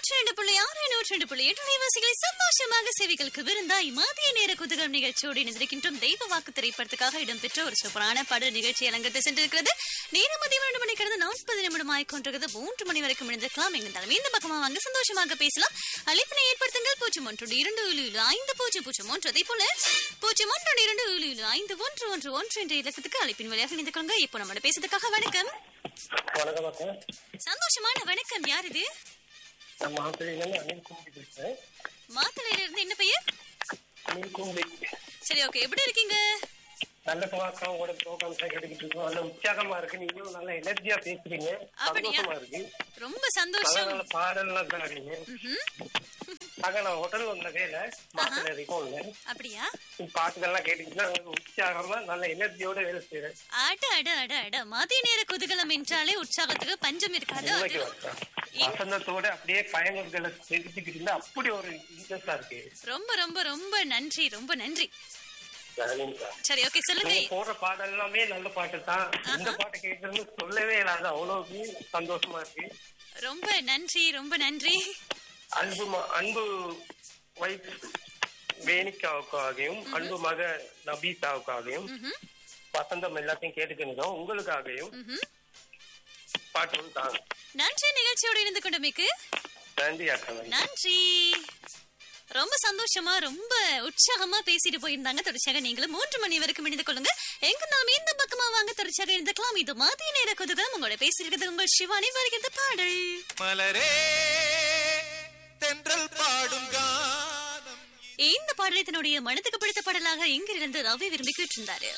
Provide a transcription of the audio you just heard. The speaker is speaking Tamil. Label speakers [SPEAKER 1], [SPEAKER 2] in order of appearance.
[SPEAKER 1] நூற்றி ரெண்டு புள்ளி ஆறு நூற்றி ரெண்டு புள்ளி எட்டு நிவாசிகளை சந்தோஷமாக செவிகளுக்கு விருந்தாய் மதிய நேர குதகம் நிகழ்ச்சியோடு இணைந்திருக்கின்றோம் தெய்வ வாக்கு திரைப்படத்துக்காக இடம்பெற்ற ஒரு சூப்பரான பாடல் நிகழ்ச்சி அலங்கத்தை சென்றிருக்கிறது நேரம் மதியம் ரெண்டு மணி கடந்து நாற்பது நிமிடம் ஆய்கொண்டிருக்கிறது மூன்று மணி வரைக்கும் இணைந்திருக்கலாம் எங்கிருந்தாலும் இந்த பக்கமா வாங்க சந்தோஷமாக பேசலாம் அழைப்பினை ஏற்படுத்துங்கள் பூஜ்ஜியம் ஒன்று இரண்டு ஏழு ஏழு ஐந்து பூஜ்ஜியம் பூஜ்ஜியம் ஒன்று அதே போல பூஜ்ஜியம் ஒன்று இரண்டு ஏழு ஏழு ஐந்து ஒன்று ஒன்று ஒன்று என்ற இலக்கத்துக்கு அழைப்பின் வழியாக இணைந்து கொள்ளுங்க இப்போ நம்மளோட பேசுறதுக்காக வணக்கம்
[SPEAKER 2] வணக்கம் அக்கா
[SPEAKER 1] சந்தோஷமான வணக்கம் யார் இது
[SPEAKER 2] நான் மாத்திரையிலேருந்து அனில் கும்பி பேசுறேன்
[SPEAKER 1] மாத்தளையில இருந்து என்ன பெயர்
[SPEAKER 2] அனில் கும்பி
[SPEAKER 1] சரி ஓகே எப்படி இருக்கீங்க
[SPEAKER 2] நல்ல அக்கா உங்களோட ப்ரோக்ராம்ஸ் கேட்டுக்கிட்டு இருக்கோம் நல்ல உற்சாகமா இருக்கு நீங்களும் நல்ல எனர்ஜியா பேசுறீங்க
[SPEAKER 1] அப்படியா?
[SPEAKER 2] சந்தோஷமா இருக்கு
[SPEAKER 1] ரொம்ப
[SPEAKER 2] நல்ல
[SPEAKER 1] சந்தோஷம்
[SPEAKER 2] நல்ல பாடல்லாம் தராங்க
[SPEAKER 1] ம்ஹும்.
[SPEAKER 2] அக்கா நான் ஹோட்டல் வந்த வேலை மாத்திரை இருக்கோம்ல
[SPEAKER 1] அப்படியா
[SPEAKER 2] பாட்டுகள்லாம் கேட்டுக்கிட்டு நல்ல உற்சாகமா நல்ல எனர்ஜியோட வேலை செய்யறேன்
[SPEAKER 1] அட அட அட அட மதிய நேர குதூகலம் என்றாலே உற்சாகத்துக்கு பஞ்சம் இருக்காது
[SPEAKER 2] உண்மைக்கு
[SPEAKER 1] அது
[SPEAKER 2] அக்கா. வசந்தத்தோட அப்படியே பயணங்களை தெரிஞ்சுக்கிட்டு இருந்தா அப்படி ஒரு இன்ட்ரெஸ்டா இருக்கு
[SPEAKER 1] ரொம்ப ரொம்ப ரொம்ப நன்றி ரொம்ப நன்றி
[SPEAKER 2] சரிங்கக்கா.
[SPEAKER 1] சரி ஓகே சொல்லுங்க
[SPEAKER 2] நீங்க போடுற பாடல் எல்லாமே நல்ல பாட்டு தான் இந்த பாட்டு கேட்கறதுன்னு சொல்லவே இல்லாத அவ்வளவு சந்தோஷமா இருக்கு
[SPEAKER 1] ரொம்ப நன்றி ரொம்ப நன்றி
[SPEAKER 2] அன்பு ம- அன்பு வைஃப் வேணிக்காவுக்காகவும் அன்பு மக நபீசாவுக்காகவும்
[SPEAKER 1] ம்ஹும்.
[SPEAKER 2] வசந்தம் எல்லாத்தையும் கேட்டுக்கணும் உங்களுக்காகவும்
[SPEAKER 1] ம்ஹும்.
[SPEAKER 2] பாட்டு வந்து தாங்க
[SPEAKER 1] நன்றி நிகழ்ச்சியோடு இணைந்து கொண்டமைக்கு
[SPEAKER 2] நன்றி அக்கா நன்றி.
[SPEAKER 1] நன்றி ரொம்ப சந்தோஷமா ரொம்ப உற்சாகமா பேசிட்டு போயிருந்தாங்க தொடர்ச்சியாக நீங்களும் மூன்று மணி வரைக்கும் இணைந்து கொள்ளுங்க எங்க நாம இந்த பக்கமா வாங்க தொடர்ச்சியாக இருந்துக்கலாம் இது மதிய நேர குதுகம் உங்களோட பேசியிருக்கிறது உங்கள் சிவானி வருகிறது பாடல்
[SPEAKER 3] மலரே தென்றல் பாடும் கானம்
[SPEAKER 1] இந்த பாடலை தன்னுடைய மனதுக்கு பிடித்த பாடலாக இங்கிருந்து ரவி விரும்பி கேட்டிருந்தாரு